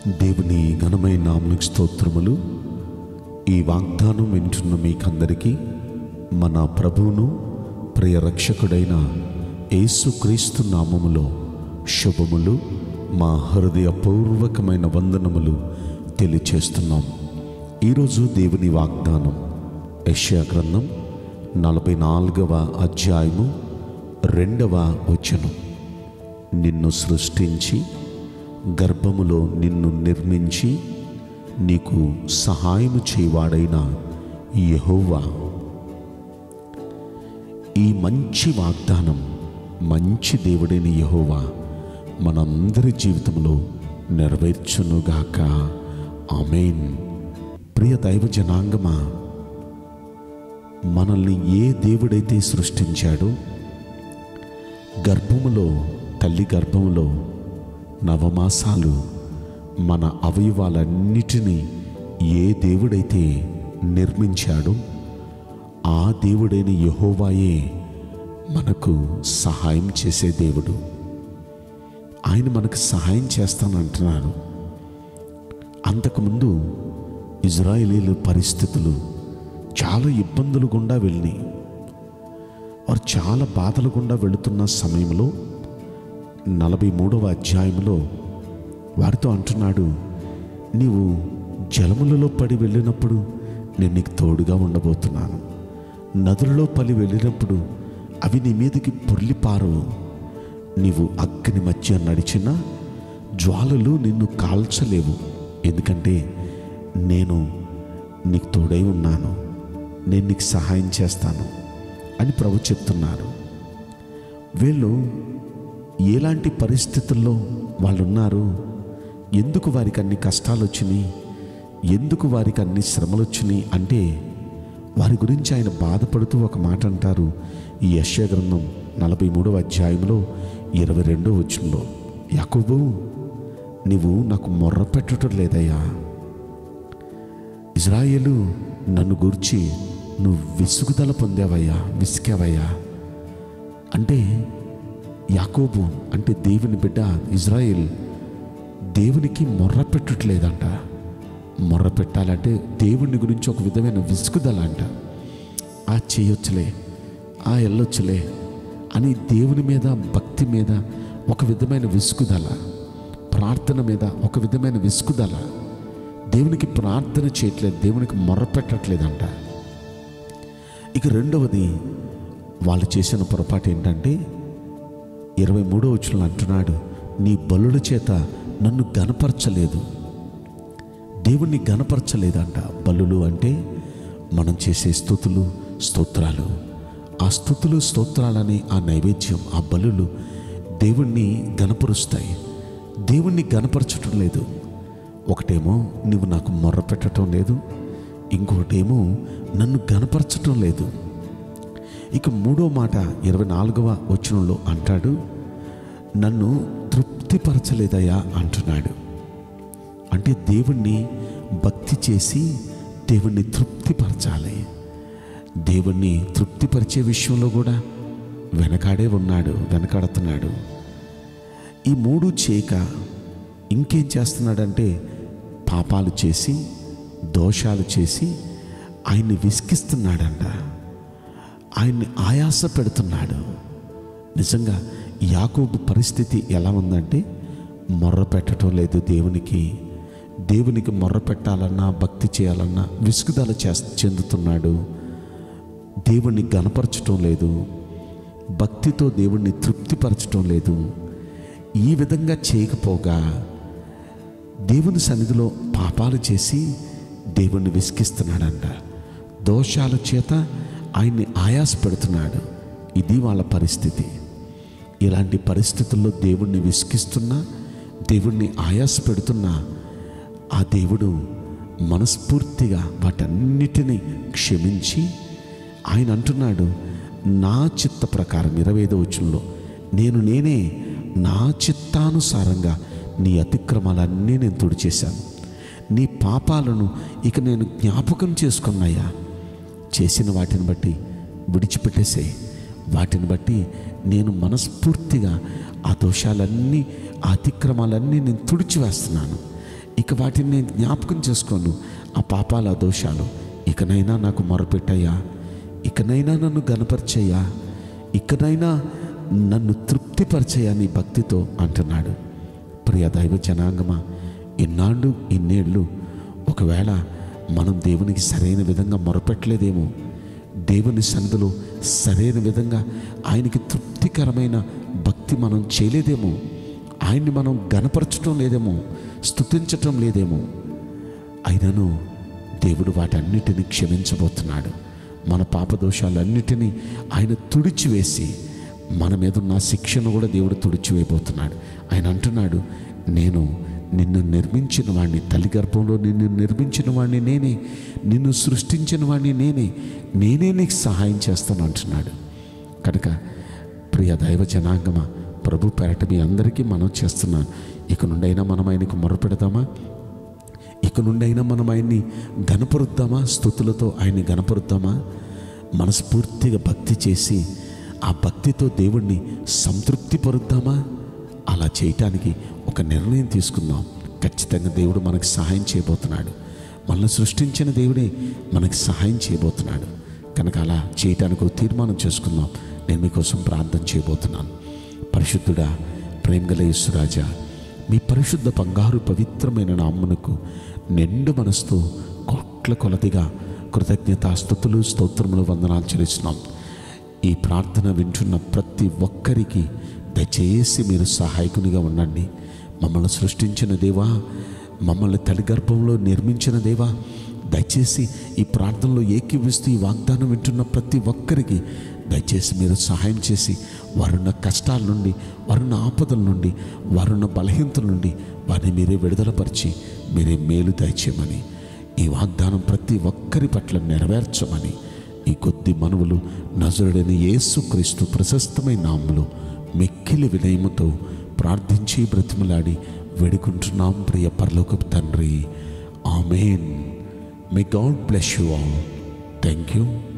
దేవుని ఘనమైన నామనికి స్తోత్రములు ఈ వాగ్దానం వింటున్న మీకందరికీ మన ప్రభువును ప్రియ రక్షకుడైన యేసుక్రీస్తు నామములో శుభములు మా హృదయపూర్వకమైన వందనములు తెలియచేస్తున్నాం ఈరోజు దేవుని వాగ్దానం యెషయా గ్రంథం నలభై నాలుగవ అధ్యాయము రెండవ వచనం నిన్ను సృష్టించి గర్భములో నిన్ను నిర్మించి నీకు సహాయము చేయవాడైన యెహోవా ఈ మంచి వాగ్దానం మంచి దేవుడైన యెహోవా మనందరి జీవితంలో నెరవేర్చునుగాక ఆమెన్ ప్రియ దైవ జనాంగమా మనల్ని ఏ దేవుడైతే సృష్టించాడో గర్భములో తల్లి గర్భములో నవమాసాలు మన అవయవాలన్నిటినీ ఏ దేవుడైతే నిర్మించాడో ఆ దేవుడైన యెహోవాయే మనకు సహాయం చేసే దేవుడు ఆయన మనకు సహాయం చేస్తానంటున్నాడు అంతకుముందు ఇజ్రాయేలీల పరిస్థితులు చాలా ఇబ్బందులు గుండా వెళ్ళినాయి వారు చాలా బాధలు గుండా వెళుతున్న సమయంలో నలభై మూడవ అధ్యాయంలో వారితో అంటున్నాడు నీవు జలములలో పడి వెళ్ళినప్పుడు నేను నీకు తోడుగా ఉండబోతున్నాను నదులలో పడి వెళ్ళినప్పుడు అవి నీ మీదకి పొర్లిపారవు నీవు అగ్ని మధ్య నడిచిన జ్వాలలు నిన్ను కాల్చలేవు ఎందుకంటే నేను నీకు తోడై ఉన్నాను నేను నీకు సహాయం చేస్తాను అని ప్రభు చెప్తున్నారు వీళ్ళు ఎలాంటి పరిస్థితుల్లో వాళ్ళు ఉన్నారు ఎందుకు వారికి అన్ని కష్టాలు వచ్చినాయి ఎందుకు వారికి అన్ని శ్రమలు వచ్చినాయి అంటే వారి గురించి ఆయన బాధపడుతూ ఒక మాట అంటారు ఈ యశ్య గ్రంథం నలభై మూడవ అధ్యాయంలో ఇరవై రెండో వచనంలో యాకోబు నీవు నాకు మొర్ర పెట్టడం లేదయ్యా ఇజ్రాయేలు నన్ను గూర్చి నువ్వు విసుగుదల పొందావయ్యా విసికావయ్యా అంటే యాకోబు అంటే దేవుని బిడ్డ ఇజ్రాయిల్ దేవునికి మొర్ర పెట్టట్లేదంట మొర్ర పెట్టాలంటే దేవుని గురించి ఒక విధమైన విసుగుదల అంట ఆ చేయొచ్చులే ఆ వెళ్ళొచ్చులే అని దేవుని మీద భక్తి మీద ఒక విధమైన విసుగుదల ప్రార్థన మీద ఒక విధమైన విసుగుదల దేవునికి ప్రార్థన చేయట్లేదు దేవునికి మొర్ర పెట్టట్లేదంట ఇక రెండవది వాళ్ళు చేసిన పొరపాటు ఏంటంటే ఇరవై మూడో వచ్చిన అంటున్నాడు నీ బలుల చేత నన్ను గనపరచలేదు దేవుణ్ణి గనపరచలేదంట బలులు అంటే మనం చేసే స్థుతులు స్తోత్రాలు ఆ స్థుతులు స్తోత్రాలని ఆ నైవేద్యం ఆ బలులు దేవుణ్ణి గనపరుస్తాయి దేవుణ్ణి గనపరచటం లేదు ఒకటేమో నువ్వు నాకు మొర్ర పెట్టడం లేదు ఇంకొకటేమో నన్ను గనపరచటం లేదు ఇక మూడో మాట ఇరవై నాలుగవ వచనంలో అంటాడు నన్ను తృప్తిపరచలేదయ్యా అంటున్నాడు అంటే దేవుణ్ణి భక్తి చేసి దేవుణ్ణి తృప్తిపరచాలి దేవుణ్ణి తృప్తిపరిచే విషయంలో కూడా వెనకాడే ఉన్నాడు వెనకాడుతున్నాడు ఈ మూడు చేయక ఇంకేం చేస్తున్నాడంటే పాపాలు చేసి దోషాలు చేసి ఆయన్ని విసిగిస్తున్నాడంట ఆయన్ని ఆయాస పెడుతున్నాడు నిజంగా యాకోబు పరిస్థితి ఎలా ఉందంటే మొర్ర పెట్టడం లేదు దేవునికి దేవునికి మొర్ర పెట్టాలన్నా భక్తి చేయాలన్నా విసుగుదల చే చెందుతున్నాడు దేవుణ్ణి గనపరచటం లేదు భక్తితో దేవుణ్ణి తృప్తిపరచటం లేదు ఈ విధంగా చేయకపోగా దేవుని సన్నిధిలో పాపాలు చేసి దేవుణ్ణి విసిగిస్తున్నాడంట దోషాల చేత ఆయన్ని ఆయాస పెడుతున్నాడు ఇది వాళ్ళ పరిస్థితి ఇలాంటి పరిస్థితుల్లో దేవుణ్ణి విసిగిస్తున్నా దేవుణ్ణి ఆయాస పెడుతున్నా ఆ దేవుడు మనస్ఫూర్తిగా వాటన్నిటినీ క్షమించి ఆయన అంటున్నాడు నా చిత్త ప్రకారం ఇరవై ఐదో వచనంలో నేను నేనే నా చిత్తానుసారంగా నీ అతిక్రమాలన్నీ నేను తుడిచేశాను నీ పాపాలను ఇక నేను జ్ఞాపకం చేసుకున్నాయా చేసిన వాటిని బట్టి విడిచిపెట్టేసే వాటిని బట్టి నేను మనస్ఫూర్తిగా ఆ దోషాలన్నీ ఆ అతిక్రమాలన్నీ నేను తుడిచివేస్తున్నాను ఇక వాటిని నేను జ్ఞాపకం చేసుకోను ఆ పాపాల దోషాలు ఇకనైనా నాకు మొరపెట్టయ్యా ఇకనైనా నన్ను గనపరిచయ్యా ఇకనైనా నన్ను తృప్తిపరచయ్యా నీ భక్తితో అంటున్నాడు ప్రియ దైవ జనాంగమా ఇన్నాళ్ళు ఇన్నేళ్ళు ఒకవేళ మనం దేవునికి సరైన విధంగా మొరపెట్టలేదేమో దేవుని సన్నిధిలో సరైన విధంగా ఆయనకి తృప్తికరమైన భక్తి మనం చేయలేదేమో ఆయన్ని మనం గనపరచటం లేదేమో స్తుతించటం లేదేమో అయినను దేవుడు వాటన్నిటిని క్షమించబోతున్నాడు మన పాపదోషాలన్నిటినీ ఆయన తుడిచివేసి మన మీద ఉన్న శిక్షను కూడా దేవుడు తుడిచివేయబోతున్నాడు ఆయన అంటున్నాడు నేను నిన్ను నిర్మించిన వాడిని తల్లి గర్భంలో నిన్ను నిర్మించిన వాడిని నేనే నిన్ను సృష్టించిన వాడిని నేనే నేనే నీకు సహాయం చేస్తాను అంటున్నాడు కనుక ప్రియ దైవ జనాంగమా ప్రభు పెరట మీ అందరికీ మనం చేస్తున్నాను ఇక నుండైనా మనం ఆయనకు మొరపెడదామా ఇక నుండైనా మనం ఆయన్ని గనపరుద్దామా స్థుతులతో ఆయన్ని గనపరుద్దామా మనస్ఫూర్తిగా భక్తి చేసి ఆ భక్తితో దేవుణ్ణి సంతృప్తి పరుద్దామా అలా చేయటానికి ఒక నిర్ణయం తీసుకుందాం ఖచ్చితంగా దేవుడు మనకు సహాయం చేయబోతున్నాడు మనల్ని సృష్టించిన దేవుడే మనకు సహాయం చేయబోతున్నాడు కనుక అలా చేయటానికి ఒక తీర్మానం చేసుకుందాం నేను మీకోసం ప్రార్థన చేయబోతున్నాను పరిశుద్ధుడా ప్రేమగల యేసురాజా మీ పరిశుద్ధ బంగారు పవిత్రమైన నామ్మునకు నిండు మనసుతో కోట్ల కొలదిగా కృతజ్ఞతాస్థుతులు స్తోత్రములు వందనాలు చెల్లిస్తున్నాం ఈ ప్రార్థన వింటున్న ప్రతి ఒక్కరికి దయచేసి మీరు సహాయకునిగా ఉండండి మమ్మల్ని సృష్టించిన దేవా మమ్మల్ని తల్లి గర్భంలో నిర్మించిన దేవా దయచేసి ఈ ప్రార్థనలో ఏకీవిస్తూ ఈ వాగ్దానం వింటున్న ప్రతి ఒక్కరికి దయచేసి మీరు సహాయం చేసి వారున్న కష్టాల నుండి వారున్న ఆపదల నుండి వారున్న బలహీనతల నుండి వారిని మీరే విడుదలపరిచి మీరే మేలు దయచేయమని ఈ వాగ్దానం ప్రతి ఒక్కరి పట్ల నెరవేర్చమని ఈ కొద్ది మనవులు నజరుడైన యేసుక్రీస్తు ప్రశస్తమైన నామములో మిక్కిలి వినయముతో ప్రార్థించి బ్రతిమలాడి వేడుకుంటున్నాం ప్రియ పరలోకపు తండ్రి amen may God bless you all thank you